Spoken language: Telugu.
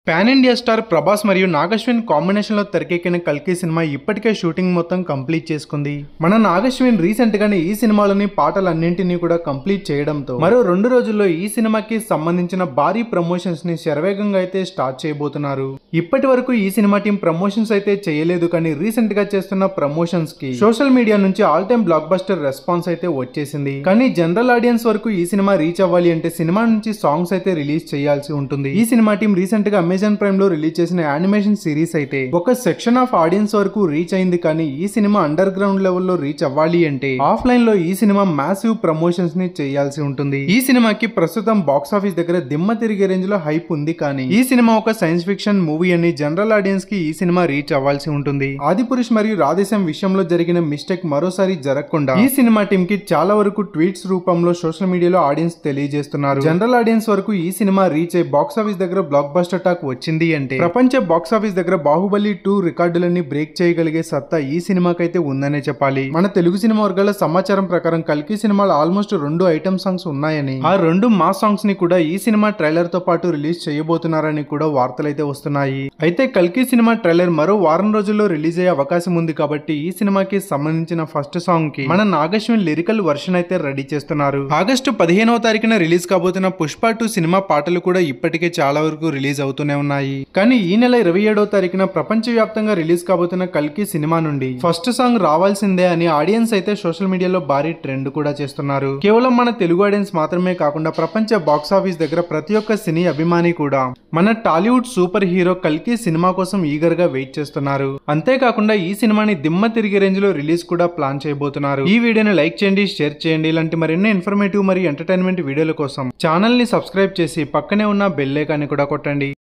పాన్ ఇండియా స్టార్ ప్రభాస్ మరియు నాగశ్విన్ కాంబినేషన్ లో తెరకెక్కిన కల్కి సినిమా ఇప్పటికే షూటింగ్ మొత్తం కంప్లీట్ చేసుకుంది మన నాగశ్విన్ రీసెంట్ గానే ఈ సినిమాలోని పాటలన్నింటినీ కూడా కంప్లీట్ చేయడంతో మరో రెండు రోజుల్లో ఈ సినిమాకి సంబంధించిన భారీ ప్రమోషన్స్ ని శరవేగంగా అయితే స్టార్ట్ చేయబోతున్నారు ఇప్పటి వరకు ఈ సినిమా టీం ప్రమోషన్స్ అయితే చేయలేదు కానీ రీసెంట్ గా చేస్తున్న ప్రమోషన్స్ కి సోషల్ మీడియా నుంచి all time blockbuster response అయితే వచ్చేసింది కానీ జనరల్ ఆడియన్స్ వరకు ఈ సినిమా రీచ్ అవ్వాలి అంటే సినిమా నుంచి సాంగ్స్ అయితే రిలీజ్ చేయాల్సి ఉంటుంది ఈ సినిమా టీం రీసెంట్ గా అమెజాన్ ప్రైమ్ లో రిలీజ్ చేసిన యానిమేషన్ సిరీస్ అయితే ఒక సెక్షన్ ఆఫ్ ఆడియన్స్ వరకు రీచ్ అయింది కానీ ఈ సినిమా అండర్ గ్రౌండ్ లెవెల్లో రీచ్ అవ్వాలి అంటే ఆఫ్లైన్ లో ఈ సినిమా మ్యాసివ్ ప్రమోషన్స్ ని చేయాల్సి ఉంటుంది ఈ సినిమాకి ప్రస్తుతం బాక్స్ ఆఫీస్ దగ్గర దిమ్మ తిరిగే రేంజ్ లో హైప్ ఉంది కానీ ఈ సినిమా ఒక సైన్స్ ఫిక్షన్ మూవీ అని జనరల్ ఆడియన్స్ కి ఈ సినిమా రీచ్ అవ్వాల్సి ఉంటుంది ఆదిపురుష్ మరియు రాధేశం విషయంలో జరిగిన మిస్టేక్ మరోసారి జరగకుండా ఈ సినిమా టీం కి చాలా వరకు ట్వీట్స్ రూపంలో సోషల్ మీడియాలో ఆడియన్స్ తెలియజేస్తున్నారు జనరల్ ఆడియన్స్ వరకు ఈ సినిమా రీచ్ అయ్యి బాక్స్ ఆఫీస్ దగ్గర బ్లాక్ బస్టర్ టాక్ వచ్చింది అంటే ప్రపంచ బాక్స్ ఆఫీస్ దగ్గర బాహుబలి టూ రికార్డులన్నీ బ్రేక్ చేయగలిగే సత్తా ఈ సినిమాకైతే ఉందనే చెప్పాలి మన తెలుగు సినిమా వర్గాల సమాచారం ప్రకారం కల్కి సినిమాలో ఆల్మోస్ట్ రెండు ఐటమ్ సాంగ్స్ ఉన్నాయని ఆ రెండు మా సాంగ్స్ ని కూడా ఈ సినిమా ట్రైలర్ తో పాటు రిలీజ్ చేయబోతున్నారని కూడా వార్తలైతే వస్తున్నాయి అయితే కల్కి సినిమా ట్రైలర్ మరో వారం రోజుల్లో రిలీజ్ అయ్యే అవకాశం ఉంది కాబట్టి ఈ సినిమాకి సంబంధించిన ఫస్ట్ సాంగ్ కి మన నాగశ్విన్ లిరికల్ వర్షన్ అయితే రెడీ చేస్తున్నారు ఆగస్టు పదిహేనవ తారీఖున రిలీజ్ కాబోతున్న పుష్ప టూ సినిమా పాటలు కూడా ఇప్పటికే చాలా వరకు రిలీజ్ అవుతూనే ఉన్నాయి కానీ ఈ నెల ఇరవై ఏడవ తారీఖున ప్రపంచ వ్యాప్తంగా రిలీజ్ కాబోతున్న కల్కి సినిమా నుండి ఫస్ట్ సాంగ్ రావాల్సిందే అని ఆడియన్స్ అయితే సోషల్ మీడియాలో భారీ ట్రెండ్ కూడా చేస్తున్నారు కేవలం మన తెలుగు ఆడియన్స్ మాత్రమే కాకుండా ప్రపంచ బాక్స్ ఆఫీస్ దగ్గర ప్రతి ఒక్క సినీ అభిమాని కూడా మన టాలీవుడ్ సూపర్ హీరో కల్కి సినిమా కోసం ఈగర్ గా వెయిట్ చేస్తున్నారు అంతేకాకుండా ఈ సినిమాని దిమ్మ తిరిగే రేంజ్ లో రిలీజ్ కూడా ప్లాన్ చేయబోతున్నారు ఈ వీడియోని లైక్ చేయండి షేర్ చేయండి ఇలాంటి మరెన్నో ఇన్ఫర్మేటివ్ మరియు ఎంటర్టైన్మెంట్ వీడియోల కోసం ఛానల్ ని సబ్స్క్రైబ్ చేసి పక్కనే ఉన్న బెల్ ఐకాన్ని కూడా కొట్టండి